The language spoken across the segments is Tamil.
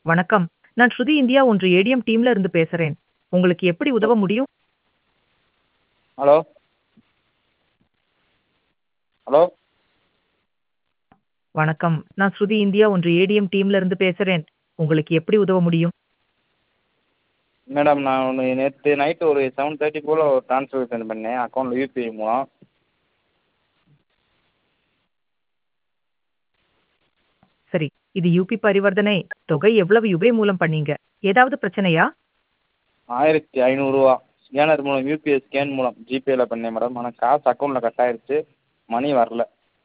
வணக்கம் நான் ஸ்ருதி இந்தியா ஒன்று ஏடிஎம் டீம்ல இருந்து பேசுறேன் உங்களுக்கு எப்படி உதவ முடியும் ஹலோ ஹலோ வணக்கம் நான் ஸ்ருதி இந்தியா ஒன்று ஏடிஎம் டீம்ல இருந்து பேசுறேன் உங்களுக்கு எப்படி உதவ முடியும் மேடம் நான் ஒன்று நேற்று நைட்டு ஒரு செவன் தேர்ட்டி போல் ஒரு ட்ரான்ஸ்ஃபர் சென்ட் பண்ணேன் அக்கௌண்ட்டில் யூபிஐ மூலம் சரி இது யூபி பரிவர்த்தனை தொகை எவ்வளவு யுபே மூலம் பண்ணீங்க ஏதாவது பிரச்சனையா ஆயிரத்தி ஐநூறுரூவா ஸ்கேனர் மூலம் யூபிஐ ஸ்கேன் மூலம் ஜிபேல பண்ணேன் மேடம் ஆனால் காசு அக்கௌண்ட்டில் கட் ஆயிருச்சு மணி வரல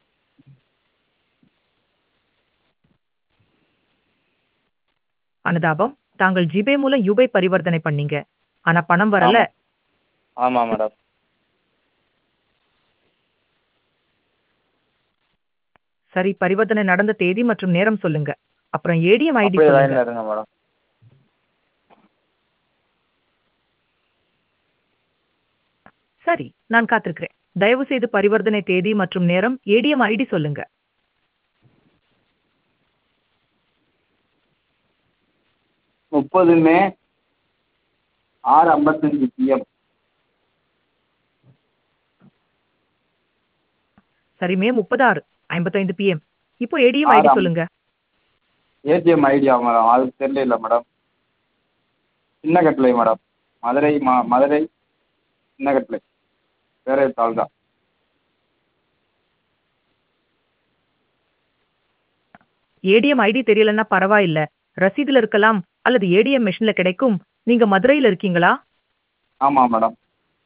அனுதாபம் தாங்கள் ஜிபே மூலம் யுபே பரிவர்த்தனை பண்ணீங்க ஆனா பணம் வரல ஆமாம் மேடம் சரி பரிவர்த்தனை நடந்த தேதி மற்றும் நேரம் சொல்லுங்க அப்புறம் ஏடிஎம் ஐடி அப்படியே சொல்லுங்க லைனில் இருங்க மேடம் சரி நான் காத்திருக்கிறேன் தயவு செய்து பரிவர்த்தனை தேதி மற்றும் நேரம் ஏடிஎம் ஐடி சொல்லுங்க முப்பது மே ஆறு ஐம்பத்தஞ்சு பிஎம் சரி மே முப்பதாறு ஐம்பத்தைந்து பிஎம் இப்போ ஏடிஎம் ஐடி ஆறாம். சொல்லுங்க ஏடிஎம் ஐடியா மேடம் அது தெரியல மேடம் சின்னக்கட்டளை மேடம் மதுரை மா மதுரை சின்னக்கட்டளை வேற தால் தான் ஏடிஎம் ஐடி தெரியலன்னா பரவாயில்ல ரசீதுல இருக்கலாம் அல்லது ஏடிஎம் மெஷின்ல கிடைக்கும் நீங்க மதுரையில இருக்கீங்களா ஆமாம் மேடம்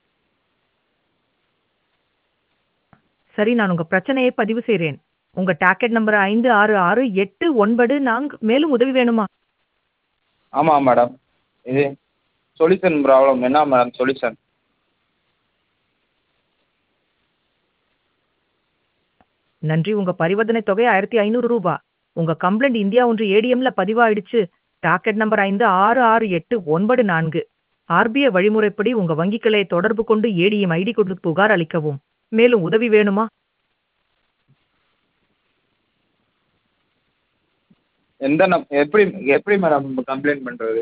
சரி நான் உங்க பிரச்சனையை பதிவு செய்றேன் உங்க டாக்கெட் நம்பர் ஐந்து ஆறு ஆறு எட்டு ஒன்பது நான்கு மேலும் உதவி வேணுமா ஆமாம் மேடம் இது சொல்யூஷன் ப்ராப்ளம் என்ன மேடம் சொல்யூஷன் நன்றி உங்க பரிவர்த்தனை தொகை ஆயிரத்தி ஐநூறு ரூபா உங்க கம்ப்ளைண்ட் இந்தியா ஒன்று ஏடிஎம்ல பதிவாயிடுச்சு டாக்கெட் நம்பர் ஐந்து ஆறு ஆறு எட்டு ஒன்பது நான்கு ஆர்பிஐ வழிமுறைப்படி உங்க வங்கி கிளையை தொடர்பு கொண்டு ஏடிஎம் ஐடி கொண்டு புகார் அளிக்கவும் மேலும் உதவி வேணுமா எந்த நம் எப்படி எப்படி மேடம் கம்ப்ளைண்ட் பண்ணுறது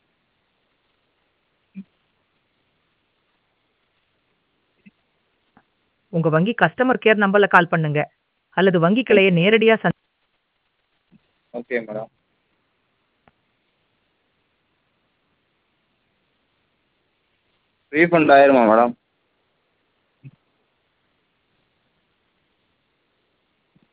உங்க வங்கி கஸ்டமர் கேர் நம்பர்ல கால் பண்ணுங்க அல்லது வங்கி கிளையை நேரடியா சந்தி ஓகே மேடம் ரீஃபண்ட் ஆயிருமா மேடம்